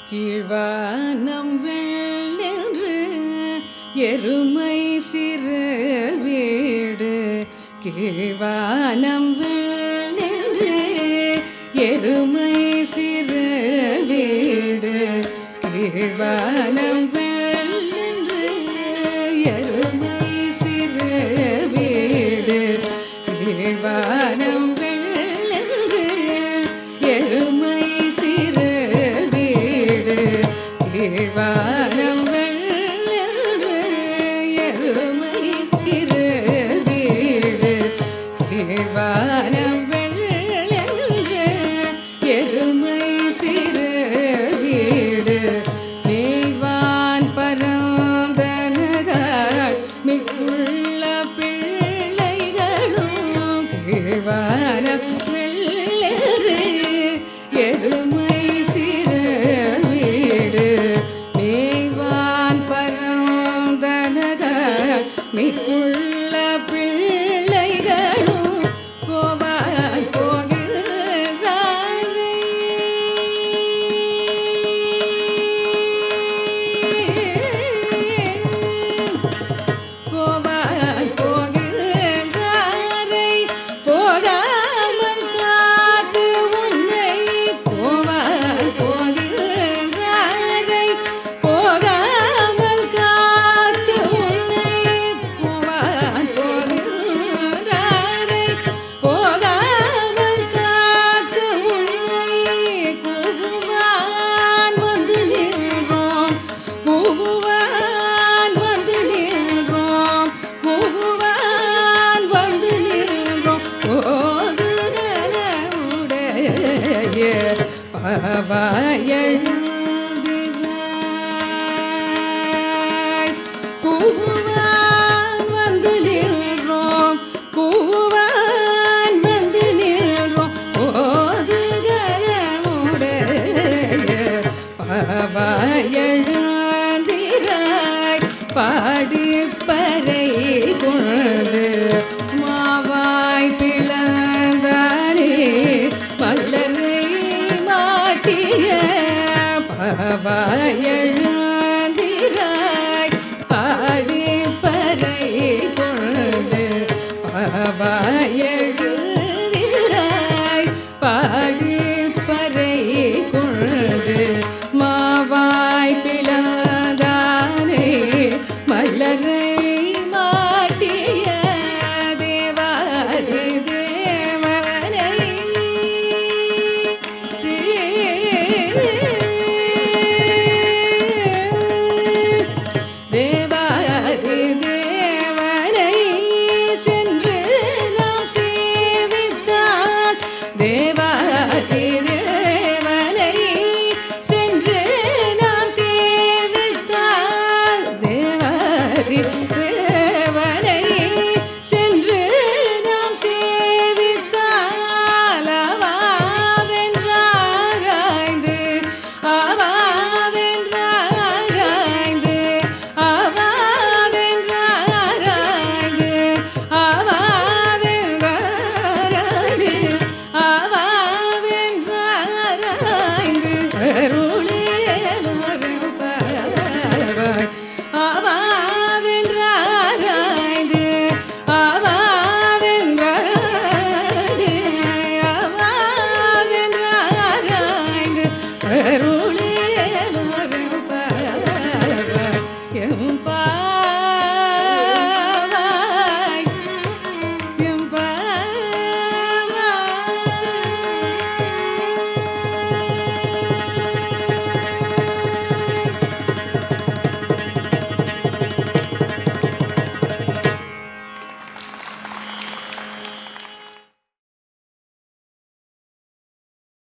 கீழ்வானம் வெள்ளென்று எருமை சிறு வீடு கீழ்வானம் வெள்ளென்று எருமை சிறு வீடு கீழ்வானம் வெள்ளென்று எருமை சிறு வீடு கீழ்வானம் வெள்ளென்று எருமை சிறு வீடு கீழ்வானம் வெள்ளென்று எருமை சிறு வீடு கீழ்வானம் வெள்ளென்று எருமை சிறு வீடு மேய்வான் பரந்தனகாள் மிக்குள்ள பிள்ளைகளும் கீழ்வானம் வெள்ளென்று எருமை சிறு வீடு மேய்வான் பரந்தனகாள் மிக்குள்ள பிள்ளைகளும் போவான் போகிறாரே போவான் போகிறாரை போகாமல் காத்து உன்னை போவான் போகிறாரை போகாமல் காத்து உன்னை போவான் போகிறாரை போகாமல் காத்து உன்னை கூவுவான் வந்து நின்றோம் கூவுவான் வந்து நின்றோம் கூவுவான் வந்து நின்றோம் போதுகலமுடைய பாவாயழுந்திராய் கூவுவான் வந்து நின்றோம் கூவுவான் வந்து நின்றோம் போதுகலமுடைய பாவாயழுந்திராய் பாடி பறை கொண்டு மாவாய் பிளந்தானே மல்லரை மாட்டிய பாவாயழுந்திராய் பாடி பறை கொண்டு பாவாயழுதிராய் பாடி பறை கொண்டு மாவாய் பிளந்தானே மல்லரை மாட்டிய தேவாதி தேவனை தேவாதி தேவனை சென்று நாம் சேவித்தால் தேவாதி தேவனை சென்று நாம் சேவித்தால் தேவாதி தேவனை சென்று நாம் சேவித்தால் அவாவென்றாராய்ந்து அவாவென்றாராய்ந்து அவாவென்றாராய்ந்து அவாவென்றாராய்ந்து அவாவென்றாராய்ந்து அருள்